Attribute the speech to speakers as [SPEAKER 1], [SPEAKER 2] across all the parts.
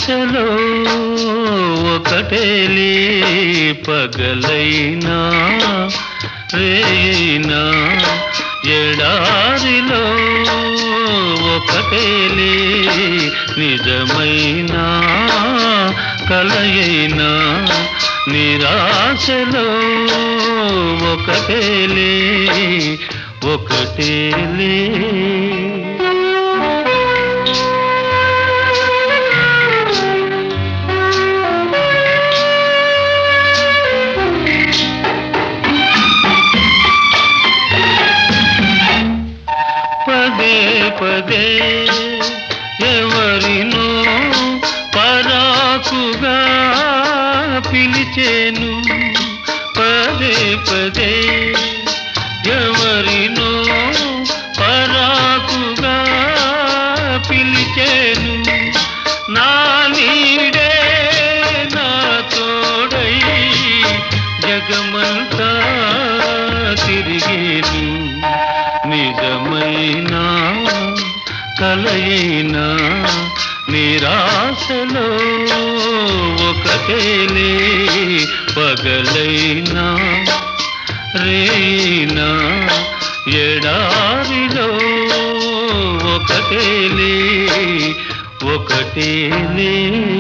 [SPEAKER 1] నిరాశలో ఒకటేలే పగలైనా రేయినా ఎడారిలో ఒకటేలే నిజమైనా కలయైనా నిరాశలో ఒకటేలే ఒకటేలే పదే పదే ఎవరినో పరాకుగా పిలిచేను పదే పదే ఎవరినో పరాకుగా పిలిచేను నా నీడే నా తోడై జగమంతా తిరిగేను నిజమైన కలయినా నిరాశలో ఒకటేలే పగలైనా రేనా ఎడారిలో ఒకటేలే ఒకటేలే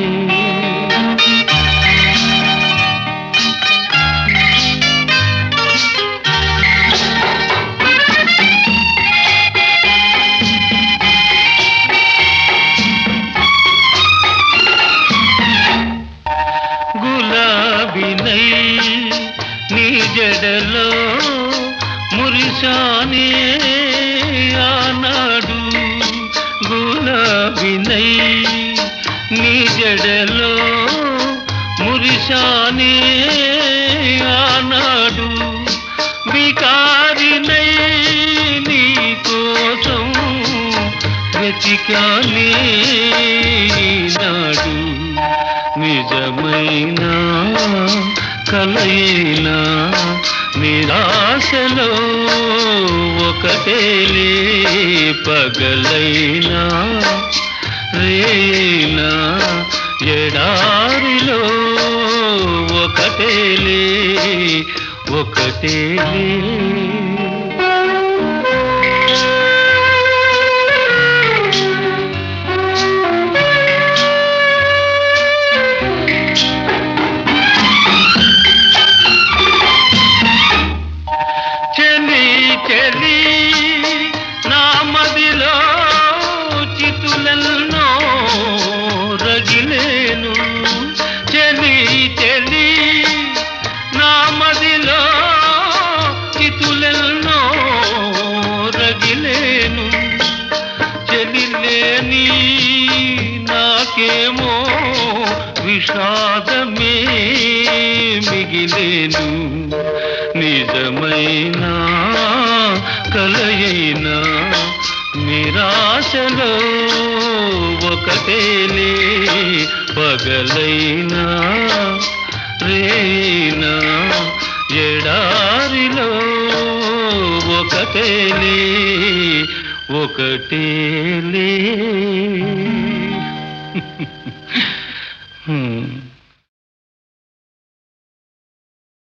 [SPEAKER 1] గులాబినై నీ జడలో మురిశానే ఆనాడు గులాబినై నీ జడలో మురిశానే ఆనాడు వికారినై నీ కోసం వెతికానే నాడు నిజమైన కలయినా నిరాశలో ఒకటేలే పగలైనా రేనా ఎడారిలో ఒకటేలే ఒకటేలే చెలి చెలి నా మదిలో చితులెన్నో రగిలేను చెలి చెలి నా మదిలో చితులెన్నో రగిలేను చెలిలేని నాకేమో విషాదమే మిగిలేను నిజమైన కలయైనా నిరాశలో ఒకటేలే పగలైనా రేనా ఎడారిలో ఒకటేలే ఒకటేలే హ్మ్